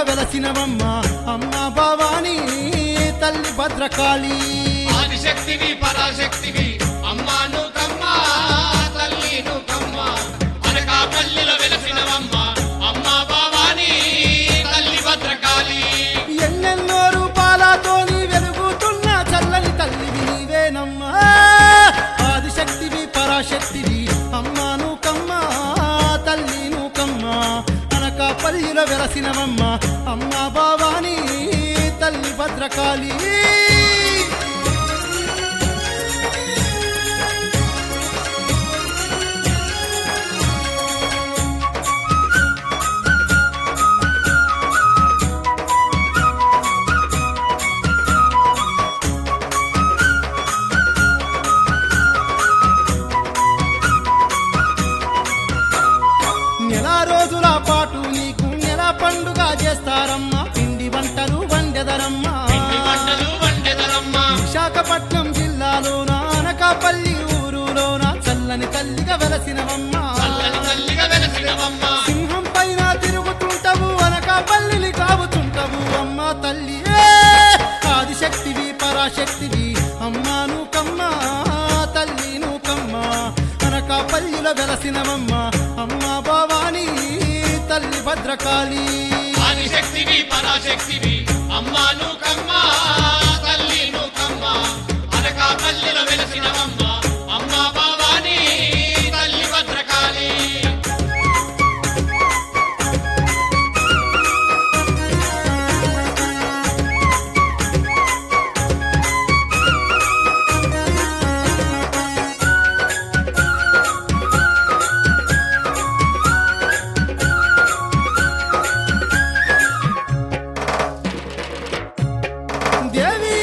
వెలసినవమ్మ అమ్మ భవానీ తల్లి భద్రకాళి ఆదిశక్తివి పరాశక్తివి అమ్మాను కమ్మ తల్లిను కమ్మ అనకాపల్లిలో వెలసినవమ్మ అమ్మ భవాని తల్లి భద్రకాళి ఎన్నెన్నో రూపాలతోని వెలుగుతున్న చల్లని తల్లివి నీవేనమ్మా ఆదిశక్తివి పరాశక్తివి అమ్మాను కమ్మ తల్లిను కమ్మ అనకాపల్లిలో వెలసినవమ్మ అమ్మ భవానీ తల్లి భద్రకాళి నెల రోజుల పాటు నీకు నెల పండుగ చేస్తారమ్మా పిండి వంటలు వండెదరమ్మా పిండి వంటలు వండెదరమ్మ విశాఖపట్నం జిల్లాలోన అనకాపల్లి ఊరులోన చల్లని తల్లిగా వెలసినవమ్మా చల్లని తల్లిగా వెలసినవమ్మ సింహం పైన తిరుగుతుంటవు అనకాపల్లిని కావుతుంటవు అమ్మా తల్లి ఏ! ఆదిశక్తివి పరాశక్తివి అమ్మాను కమ్మ తల్లిను కమ్మ అనకాపల్లిలో వెలసినవమ్మ అమ్మ భవానీ తల్లి భద్రకాళి ఆదిశక్తివి పరాశక్తివి అమ్మాను కమ్మ తల్లిను కమ్మ అనకాపల్లిలో వెలసినవమ్మ అమ్మ భవాని తల్లి భద్రకాళి దేవి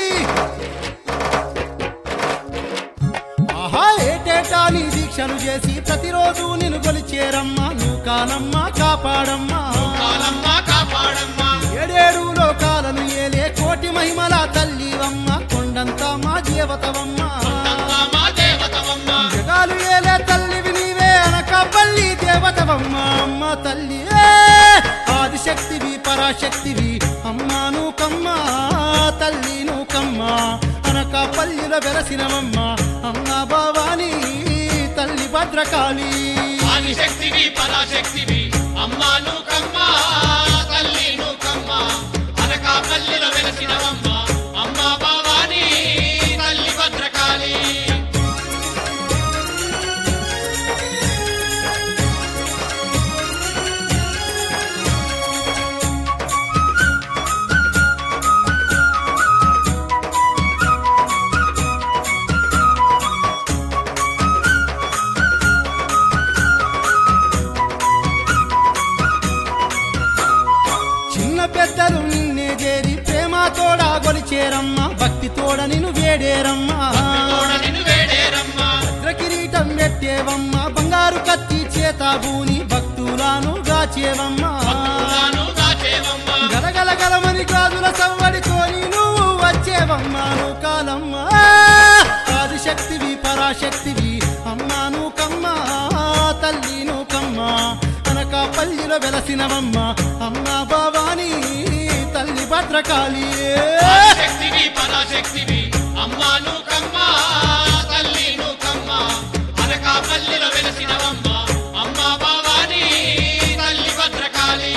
ఆహా ఏటేటా నీ దీక్షలు చేసి ప్రతిరోజు నిన్ను కొలిచేరమ్మా నువ్వు కానమ్మా కాపాడమ్మా కాలమ్మ కాపాడమ్మ ఏడేడు లోకాలను ఏలే కోటి మహిమల తల్లివమ్మ కొండంతా మా దేవతవమ్మ అంతా మా దేవతవమ్మ జగాలు ఏలే తల్లివి నీవే అనకాపల్లి దేవతవమ్మ అమ్మ తల్లి ఏ! ఆదిశక్తివి పరాశక్తివి అమ్మాను కమ్మ తల్లిను కమ్మ అనకాపల్లిలో వెలసినవమ్మ అమ్మ భవానీ తల్లి భద్రకాళి ఆదిశక్తివి పరాశక్తివి అమ్మాను కమ్మ తల్లిను కమ్మ అనకాపల్లిలో వెలసినవమ్మ అమ్మ భవాని తల్లి భద్రకాళి చిన్న పెద్దలు నిన్నే చేరి ప్రేమ తోడా గొలిచేరమ్మ భక్తి తోడ నిన్ను వేడేరమ్మా తోడ నిన్ను వేడేరమ్మ భద్ర కిరీటం పెట్టేవమ్మ బంగారు కత్తి చేతాబూని భక్తులను గాచేవమ్మా భక్తులను దాచేవమ్మ గలగల గలమని గాజుల సవ్వడితోని నువ్వు వచ్చేవమ్మాను కాలమ్మ ఆదిశక్తివి పరాశక్తివి అమ్మాను కమ్మ తల్లిను కమ్మ అనకాపల్లిలో వెలసినవమ్మ అమ్మ భవానీ తల్లి భద్రకాళి శక్తివి పరాశక్తివి అమ్మాను కమ్మ తల్లిను కమ్మ అనకాపల్లిలో వెలసినవమ్మ అమ్మ భవాని తల్లి భద్రకాళి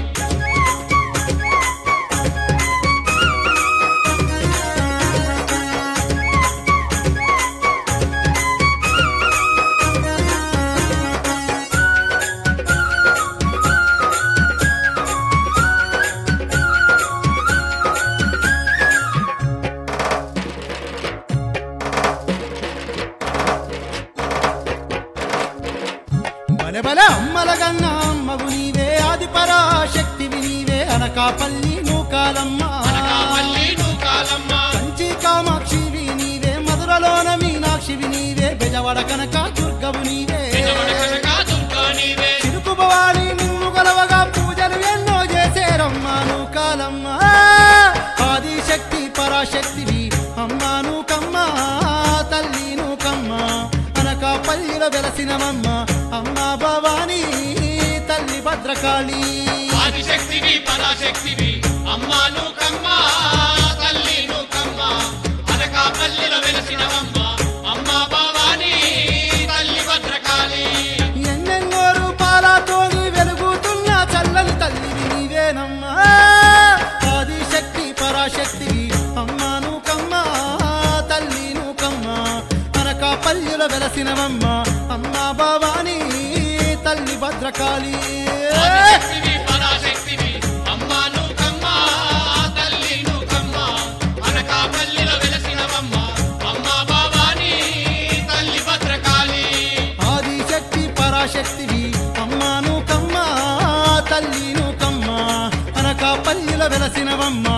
బలె బలె అమ్మల గన్న అమ్మవు నీవే ఆది పరాశక్తివి నీవే అనకాపల్లి నూకాలమ్మ అనకాపల్లి నూకాలమ్మ కంచి కామాక్షివి నీవే మధురలోన మీనాక్షివి నీవే బెజవడ కనక దుర్గవు నీవే నిజమడ కనక దుర్గా నీవే చిరుకు భవాని నిన్ను గలవగా పూజలు ఎన్నో చేసేరమ్మాను కాలమ్మ ఆదిశక్తి పరాశక్తివి అమ్మాను కమ్మ తల్లిను కమ్మ అనకాపల్లిలో వెలసినవమ్మ అమ్మ భవానీ తల్లి తల్లి భద్రకాళి ఆదిశక్తివి పరాశక్తివి అమ్మా నూకమ్మ తల్లి నూకమ్మ అనకాపల్లిలో వెలసినవమ్మ అమ్మా భవాని తల్లి భద్రకాళి ఎన్నెన్నో రూపాలతోని వెలుగుతున్న చల్లని తల్లి నీవేనమ్మా ఆదిశక్తి పరాశక్తి అమ్మాను కమ్మ తల్లిను కమ్మ అనకాపల్లిలో వెలసినవమ్మ అమ్మా భవాని తల్లి భద్రకాళి ఆదిశక్తివి పరాశక్తివి అమ్మా నూకమ్మ తల్లి నూకమ్మ అనకాపల్లిలో వెలసినవమ్మ అమ్మా భవాని తల్లి భద్రకాళి ఆదిశక్తి పరాశక్తివి అమ్మాను కమ్మ తల్లిను కమ్మ అనకాపల్లిలో వెలసినవమ్మ